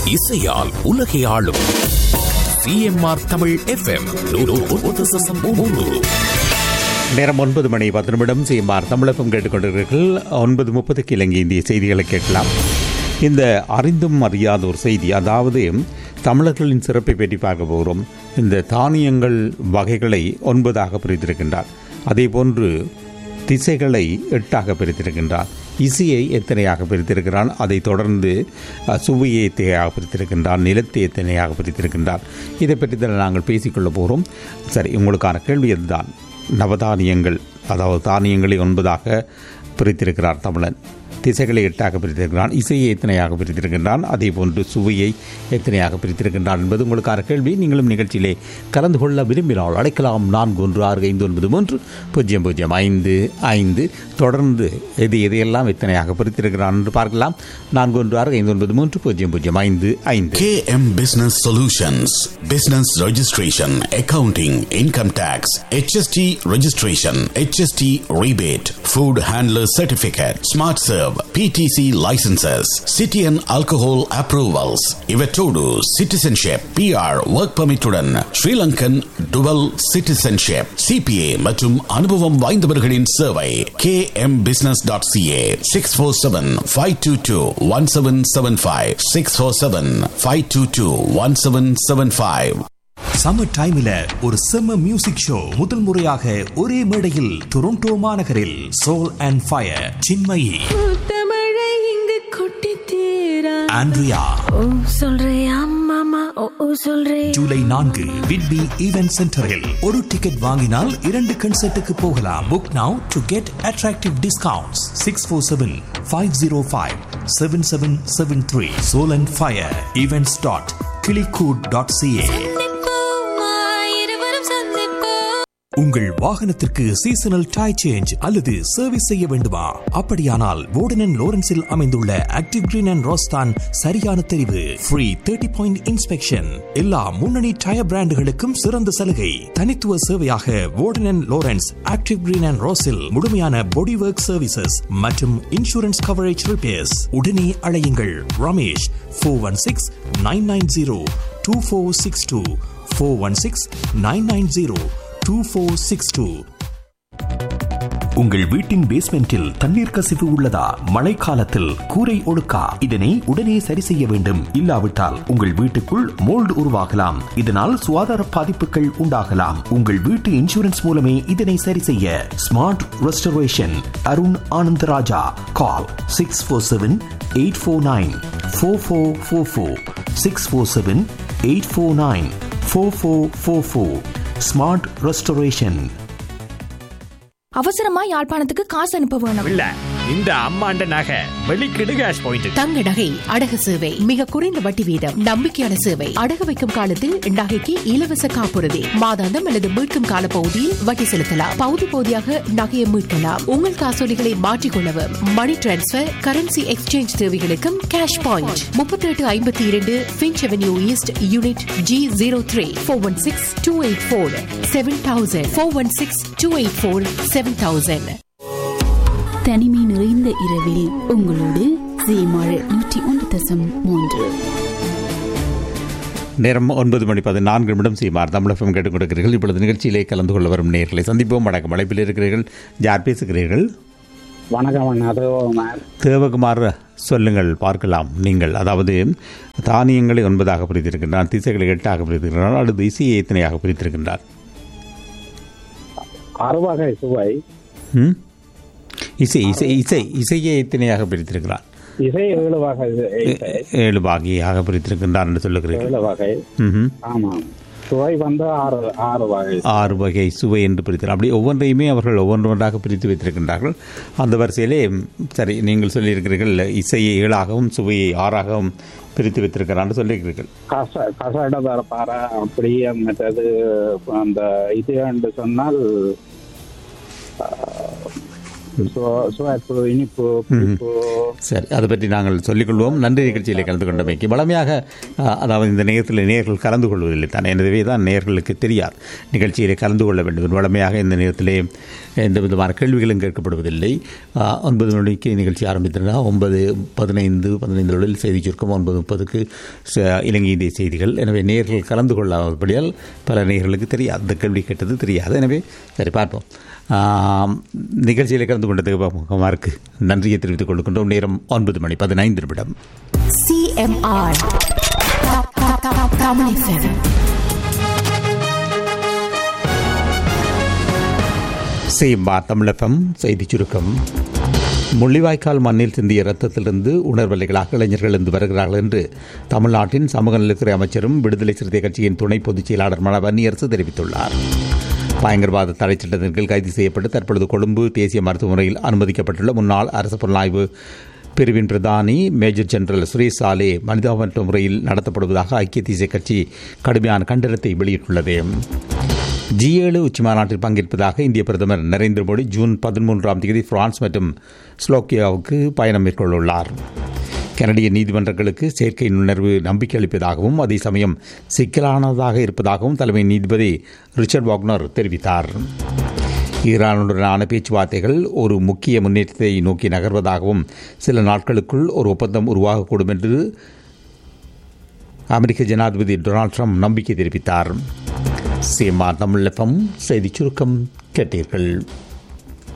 இசையால் உலகை ஆளும் சிஎம்ஆர் தமிழ் எஃப்எம் நேரம் ஒன்பது மணி பத்து நிமிடம் செய்யுமாறு தமிழகம் கேட்டுக்கொண்டிருக்கிறீர்கள் ஒன்பது முப்பதுக்கு இலங்கை இந்திய செய்திகளை கேட்கலாம் இந்த அறிந்தும் அறியாத ஒரு செய்தி அதாவது தமிழர்களின் சிறப்பை பற்றி பார்க்க போகிறோம் இந்த தானியங்கள் வகைகளை ஒன்பதாக பிரித்திருக்கின்றார் அதே போன்று திசைகளை எட்டாக பிரித்திருக்கின்றார் இசையை எத்தனையாக பிரித்திருக்கிறான் அதைத் தொடர்ந்து அஹ், சுவையை எத்தனையாக பிரித்திருக்கின்றான் நிலத்தை எத்தனையாக பிரித்திருக்கின்றார் இதை பற்றி தான் நாங்கள் பேசிக்கொள்ள போகிறோம் சரி உங்களுக்கான கேள்வி அதுதான் நவதானியங்கள் அதாவது தானியங்களை ஒன்பதாக பிரித்திருக்கிறார் தமிழன் திசைகளை எட்டாக பிரித்திருக்கிறான் இசையை எத்தனையாக பிரித்திருக்கின்றான் அதே போன்று சுவையை எத்தனையாக பிரித்திருக்கின்றான் என்பது உங்களுக்கான கேள்வி நீங்களும் நிகழ்ச்சியிலே கலந்து கொள்ள விரும்பினால் அழைக்கலாம் நான்கு ஒன்று ஆறு ஐந்து ஒன்பது மூன்று பூஜ்ஜியம் பூஜ்ஜியம் ஐந்து ஐந்து தொடர்ந்து எது எதையெல்லாம் எத்தனையாக பிரித்திருக்கிறான் என்று பார்க்கலாம் நான்கு ஒன்று ஆறு ஐந்து ஒன்பது மூன்று பூஜ்ஜியம் பூஜ்ஜியம் ஐந்து ஐந்து KM Business Solutions Business Registration, Accounting, Income Tax, HST Registration, HST Rebate, Food Handler Certificate, Smart Serve, PTC Licenses, City and Alcohol Approvals, Ivetodu Citizenship, PR Work Permit உடன் Sri Lankan Dual Citizenship, CPA மற்றும் அனுபவம் வாய்ந்தவர்களின் சேவை kmbusiness.ca 647-522-1775 647-522-1775 summer டைம்ல ஒரு செம்ம music show முதல் முறையாக ஒரே மேடையில் டொரண்டோ மாநகரில் சோல் அண்ட் ஃபயர் சின்மயி முத்தமழை இங்கு கொட்டி தீரா ஆண்ட்ரியா ஓ சொல்றியா மாமா ஓ ஓ சொல்றே ஜூலை நான்கு விட்பி ஈவென்ட் சென்டரில் ஒரு டிக்கெட் வாங்கினால் இரண்டு கன்சர்ட்டுக்கு போகலாம் book now to get attractive discounts six four seven five zero five seven seven seven three soul and fire events dot clickoot dot CA இருவரும் சந்திப்போம் உங்கள் வாகனத்திற்கு சீசனல் டை சேஞ்ச் அல்லது சர்வீஸ் செய்ய வேண்டுமா அப்படியானால் வோர்டன் லோரன்ஸில் அமைந்துள்ள ஆக்டிவ் கிரீன் அண்ட் ரோஸ்தான் சரியான தெரிவு ஃப்ரீ தேர்ட்டி பாயிண்ட் இன்ஸ்பெக்ஷன் எல்லா முன்னணி டயர் பிராண்டுகளுக்கும் சிறந்த சலுகை தனித்துவ சேவையாக Warden Lawrence active green and ரோஸில் முழுமையான பாடி ஒர்க் சர்வீசஸ் மற்றும் இன்சூரன்ஸ் கவரேஜ் ரிப்பேர்ஸ் உடனே அழையுங்கள் Ramesh four one six nine nine zero two four six two four one six nine nine zero two four six two உங்கள் வீட்டின் பேஸ்மெண்டில் தண்ணீர் கசிவு உள்ளதா மழைக்காலத்தில் கூரை ஒழுக்கா இதனை உடனே சரி செய்ய வேண்டும் இல்லாவிட்டால் உங்கள் வீட்டுக்குள் மோல்டு உருவாகலாம் இதனால் சுகாதார பாதிப்புகள் உண்டாகலாம் உங்கள் வீட்டு இன்சூரன்ஸ் மூலமே இதனை சரி செய்ய smart restoration Arun Anandaraja call six four seven eight four nine four four four four six four seven eight four nine four four four four smart restoration அவசரமா யாழ்ப்பாணத்துக்கு காசு அனுப்ப வேணும் இல்ல இந்த அம்மாண்ட நகை வெளிக்கிடு கேஷ் பாயிண்ட் தங்க நகை அடகு சேவை மிக குறைந்த வட்டி வீதம் நம்பிக்கையான சேவை அடகு வைக்கும் காலத்தில் நகைக்கு இலவச காப்புறுதி மாதாந்தம் அல்லது மீட்கும் கால பகுதியில் வட்டி செலுத்தலாம் பகுதி பகுதியாக நகையை மீட்கலாம் உங்கள் காசோலிகளை மாற்றிக்கொள்ளவும் மணி டிரான்ஸ்பர் கரன்சி எக்ஸ்சேஞ்ச் தேவைகளுக்கும் கேஷ் பாயிண்ட் முப்பத்தி எட்டு ஐம்பத்தி இரண்டு Finch avenue east unit G zero three four one six two eight four seven thousand four one six two eight four seven thousand தனிமை நிறைந்த இரவில் உங்களோடு சீமாழ் நூற்றி ஒன்று தசம் மூன்று நேரம் ஒன்பது மணி பதினான்கு நிமிடம் செய்யுமாறு தமிழகம் கேட்டுக் கொடுக்கிறீர்கள் இப்பொழுது நிகழ்ச்சியிலே கலந்து கொள்ள வரும் நேர்களை சந்திப்போம் வணக்கம் அழைப்பில் இருக்கிறீர்கள் யார் பேசுகிறீர்கள் வணக்கம் அண்ணா தேவகுமார் தேவகுமார் சொல்லுங்கள் பார்க்கலாம் நீங்கள் அதாவது தானியங்களை ஒன்பதாக பிரித்திருக்கின்றான் திசைகளை எட்டாக பிரித்திருக்கிறான் அடுத்து இசையை எத்தனையாக பிரித்திருக்கின்றார் அறுவகை சுவை ம்? இசை இசை இசை இசையை எத்தனையாக பிரித்திருக்கிறான் இசை ஏழு வகை இசை. ஏழு பாகியாக பிரித்திருக்கின்றார் என்று சொல்லுகிறீர்கள் ஏழு வகை ம்ஹும். ஆமாம் சுவை வந்து ஆறு ஆறு வகை ஆறு வகை சுவை என்று பிரித்தார் அப்படி ஒவ்வொன்றையுமே அவர்கள் ஒவ்வொன்றாக பிரித்து வைத்திருக்கின்றார்கள் அந்த வரிசையிலே ம், சரி நீங்கள் சொல்லியிருக்கிறீர்கள் இசையை ஏழாகவும் சுவையை ஆறாகவும் பிரித்து வைத்திருக்கிறான்னு சொல்லியிருக்கிறீர்கள் கச கசட தரப்பார அப்படி மற்றது அந்த இது என்று சொன்னால் ஆஹ், சுவ- சுவைப்பு இனிப்பு புளிப்பு சரி அதை பற்றி நாங்கள் சொல்லிக்கொள்வோம் நன்றி நிகழ்ச்சியில் கலந்து கொண்டமைக்கு வளமையாக அஹ், அதாவது இந்த நேரத்தில் நேர்கள் கலந்து கொள்வதில்லை தான் எனவே தான் நேர்களுக்கு தெரியாது நிகழ்ச்சியில் கலந்து கொள்ள வேண்டும் வளமையாக இந்த நேரத்திலே எந்த விதமான கேள்விகளும் கேட்கப்படுவதில்லை அஹ், ஒன்பது மணிக்கு நிகழ்ச்சி ஆரம்பித்திருந்தா ஒன்பது பதினைந்து பதினைந்து அளவில் செய்தி சுருக்கம் ஒன்பது முப்பதுக்கு ச- இலங்கை இந்திய செய்திகள் எனவே நேர்கள் கலந்து கொள்ளாதபடியால் பல நேர்களுக்கு தெரியாது இந்த கேள்வி கேட்டது தெரியாது எனவே சரி பார்ப்போம் ஆம், நிகழ்ச்சியில் கலந்து கொண்டதுக்கு மார்க்கு நன்றியை தெரிவித்துக் கொள்கின்றோம் நேரம் ஒன்பது மணி பதினைந்து நிமிடம் சிஎம்ஆர் தமிழ் FM. சேம்பா தமிழகம் செய்திச் சுருக்கம் முள்ளிவாய்க்கால் மண்ணில் சிந்திய இரத்தத்திலிருந்து உணர்வலைகளாக இளைஞர்கள் இருந்து வருகிறார்கள் என்று தமிழ்நாட்டின் சமூக நலத்துறை அமைச்சரும் விடுதலை சிறுத்தை கட்சியின் துணை பொதுச் செயலாளர் மன வன்னியரசு தெரிவித்துள்ளார் பயங்கரவாத தடை சட்டத்தின் கீழ் கைது செய்யப்பட்டு தற்பொழுது கொழும்பு தேசிய மருத்துவமனையில் அனுமதிக்கப்பட்டுள்ள முன்னாள் அரசு புலனாய்வு பிரிவின் பிரதானி மேஜர் ஜெனரல் சுரேஷ் சாலே மனிதாபமற்ற முறையில் நடத்தப்படுவதாக ஐக்கிய தேசிய கட்சி கடுமையான கண்டனத்தை வெளியிட்டுள்ளது ஜி ஏழு உச்சி மாநாட்டில் பங்கேற்பதாக இந்திய பிரதமர் நரேந்திர மோடி ஜூன் பதிமூன்றாம் தேதி பிரான்ஸ் மற்றும் ஸ்லோக்கியாவுக்கு பயணம் மேற்கொள்ளவுள்ளார் கனடிய நீதிமன்றங்களுக்கு செயற்கை நுண்ணறிவு நம்பிக்கை அளிப்பதாகவும் அதே சமயம் சிக்கலானதாக இருப்பதாகவும் தலைமை நீதிபதி ரிச்சர்ட் வாக்னர் தெரிவித்தார் ஈரானுடனான பேச்சுவார்த்தைகள் ஒரு முக்கிய முன்னேற்றத்தை நோக்கி நகர்வதாகவும் சில நாட்களுக்குள் ஒரு ஒப்பந்தம் உருவாகக்கூடும் என்று அமெரிக்க ஜனாதிபதி டொனால்ட் ட்ரம்ப் நம்பிக்கை தெரிவித்தார் சேமா தமிழகம் செய்திச் சுருக்கம் கேட்டீர்கள்